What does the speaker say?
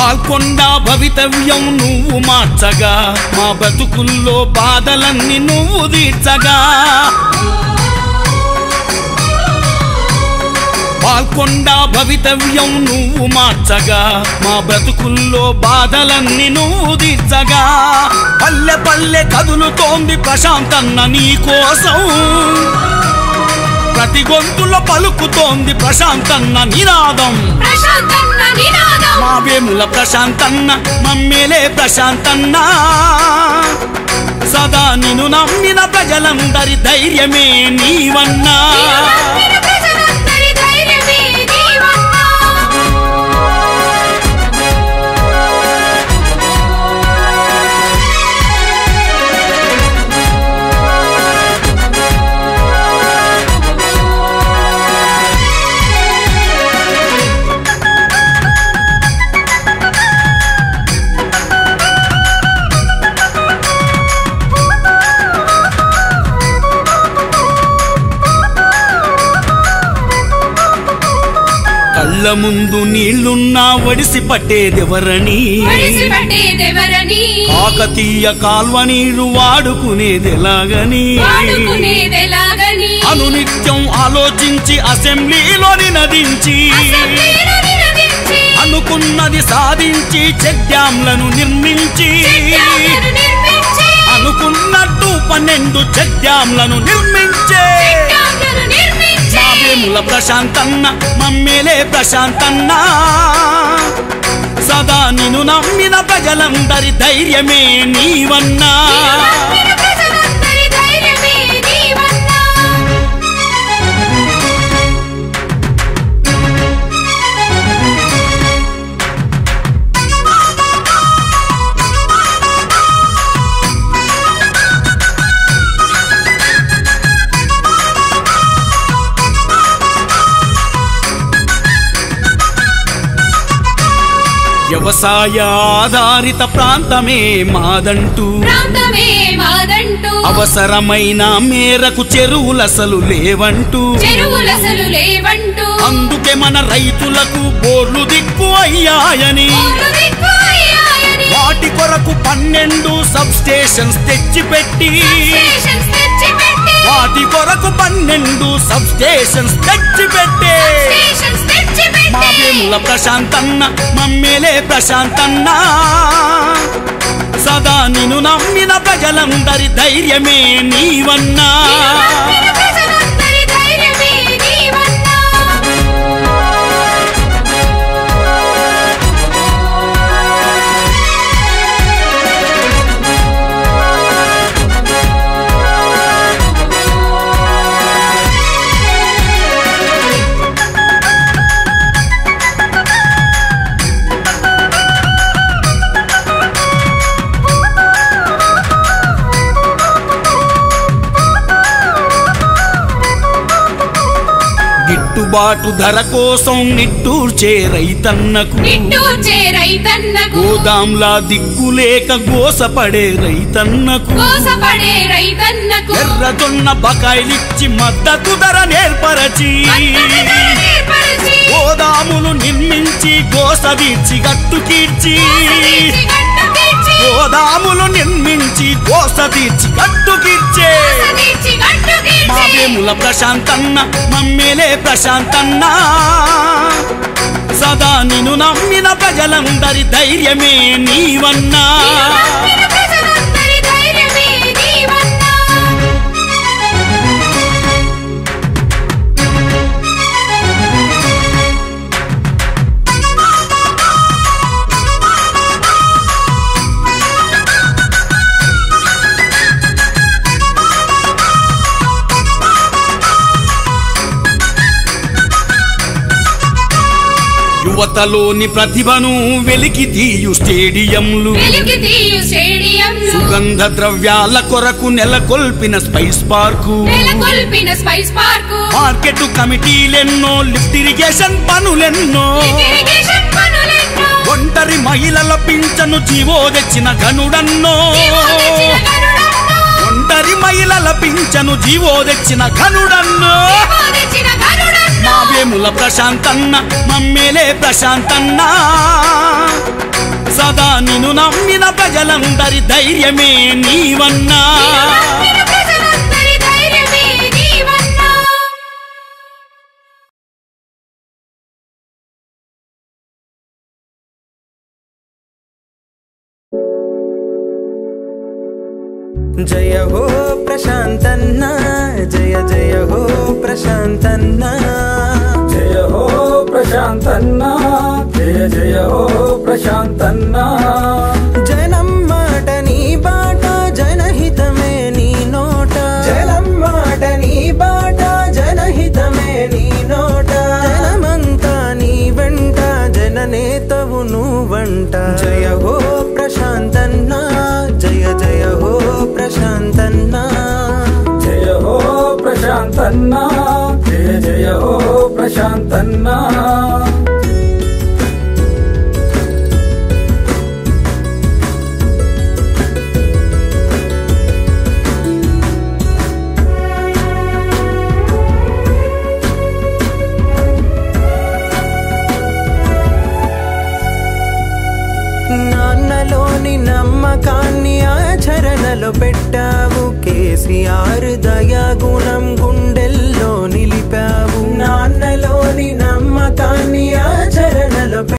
పాల్కొండ భవితవ్యం నువ్వు మార్చగా మా బతుకుల్లో బాధలన్నీ నువ్వు తీర్చగా పాల్కొండ భవితవ్యం నువ్వు మార్చగా మా బ్రతుకుల్లో బాధలన్నీ నువ్వు తీర్చగా పల్లె పల్లె కదులుతోంది ప్రశాంతన్న నీ కోసం ప్రతి గొంతులో పలుకుతోంది ప్రశాంతన్న నినాదం ప్రశాంతన్న నినాదం మా వేముల ప్రశాంతన్న మమ్మేలే ప్రశాంతన్న సదా నిన్ను నమ్మిన ప్రజలందరి ధైర్యమే నీవన్నా నిన్ను నమ్మిన ప్రజలందరి ధైర్యమే నీవన్నా కళ్ళ ముందు నీళ్లున్నా ఒడిసి పట్టేదెవరని వడిసి పట్టేదెవరని కాకతీయ కాల్వ నీరు వాడుకునేదెలాగని వాడుకునేదెలాగని అనునిత్యం ఆలోచించి అసెంబ్లీలో నినదించి అసెంబ్లీలో నిలదించి అనుకున్నది సాధించి చెక్ డ్యాంలను నిర్మించి చెక్యాలను నిర్మించి అనుకున్నట్టు పన్నెండు చెక్ డ్యాంలను నిర్మించే చెక్యాలను నిర్మించి మా వేముల ప్రశాంతన్న మమ్మేలే ప్రశాంతన్న సదా నిన్ను నమ్మిన ప్రజలందరి ధైర్యమే నీవన్నా నిన్ను నమ్మిన ప్రజలందరి ధైర్యమే నీవన్నా వ్యవసాయ ఆధారిత ప్రాంతమే మాదంటూ ప్రాంతమే మాదంటూ అవసరమైన మేరకు చెరువులసలు లేవంటూ చెరువులసలు లేవంటూ అందుకే మన రైతులకు బోర్లు దిక్కు అయ్యాయని ఊరు దిక్కు అయ్యాయని వాటి కొరకు పన్నెండు సబ్ స్టేషన్స్ తెచ్చిపెట్టి స్టేషన్స్ తెచ్చిపెట్టి వాటి కొరకు పన్నెండు సబ్ స్టేషన్స్ తెచ్చిపెట్టే స్టేషన్స్ మా తెచ్చిపెట్టి వేముల ప్రశాంతన్న మమ్మేలే ప్రశాంతన్న సదా నిన్ను నమ్మిన ప్రజలందరి ధైర్యమే నీవన్నా నిన్ను నమ్మిన ప్రజలందరి ధైర్యమే నీవన్నా గిట్టుబాటు ధర కోసం నిట్టూర్చే రైతన్నకు నిట్టూర్చే రైతన్నకు గోదాంలా దిక్కులేక గోసపడే రైతన్నకు కోసపడే రైతన్నకు ఎర్రజొన్న బకాయిలిచ్చి మద్దతు ధర నేర్పరచి మద్దతు ధర ఏర్పరిచి, గోదాములు నిర్మించి గోస తీర్చి గట్టు కీర్చి కోసదీర్చి గట్టు తీర్చి, గోదాములు నిర్మించి గోస తీర్చి గట్టు కీర్చే కోసదీర్చి గట్టు మా తీర్చి, వేముల ప్రశాంతన్న మమ్మేలే ప్రశాంతన్న సదా నిన్ను నమ్మిన ప్రజలందరి ధైర్యమే నీవన్నా నిన్ను నమ్మిన ప్రజలందరి ధైర్యమే నీవన్నా యువతలోని ప్రతిభను వెలికి తీయు స్టేడియంలు వెలికి తీయు స్టేడియంలు సుగంధ ద్రవ్యాల కొరకు నెలకొల్పిన స్పైస్ పార్కు నెలకొల్పిన స్పైస్ పార్కు మార్కెట్ కమిటీలెన్నో లిఫ్ట్ ఇరిగేషన్ పనులెన్నో ఇరిగేషన్ పనులెన్నో ఒంటరి మహిళల పింఛను జీవో తెచ్చిన ఘనుడన్నో జీవో తెచ్చిన గరుడన్నో, ఒంటరి మహిళల పింఛను జీవో తెచ్చిన ఘనుడన్నో జీవో తెచ్చిన గరుడన్నో, మా వేముల ప్రశాంతన్న మమ్మేలే ప్రశాంతన్న సదా నిన్ను నమ్మిన ప్రజలందరి ధైర్యమే నీవన్నా నిన్ను నమ్మిన ప్రజలందరి ధైర్యమే నీవన్నా జయ హో ప్రశాంతన్న జయ జయ హో ప్రశాంతన్న జయ హో ప్రశాంతన్న జయ జయ హో ప్రశాంతన్న జనం మాట నీ బాట జనహితమే నీ నోట జనం మాట నీ బాట జనహితమే నీ నోట జనమంతా నీ వెంట జననేతవు నువ్వంట జయ హో ప్రశాంతన్న జయ జయ హో ప్రశాంతన్న జయ హో ప్రశాంతన్న జయ జయ హో ప్రశాంతన్న నాన్నలోని నమ్మకాన్ని ఆచరణలో పెట్టావు కేసీఆర్ దయాగుణం గుండెల్లో నిలిపావు నాన్నలోని నమ్మకాన్ని ఆచరణలో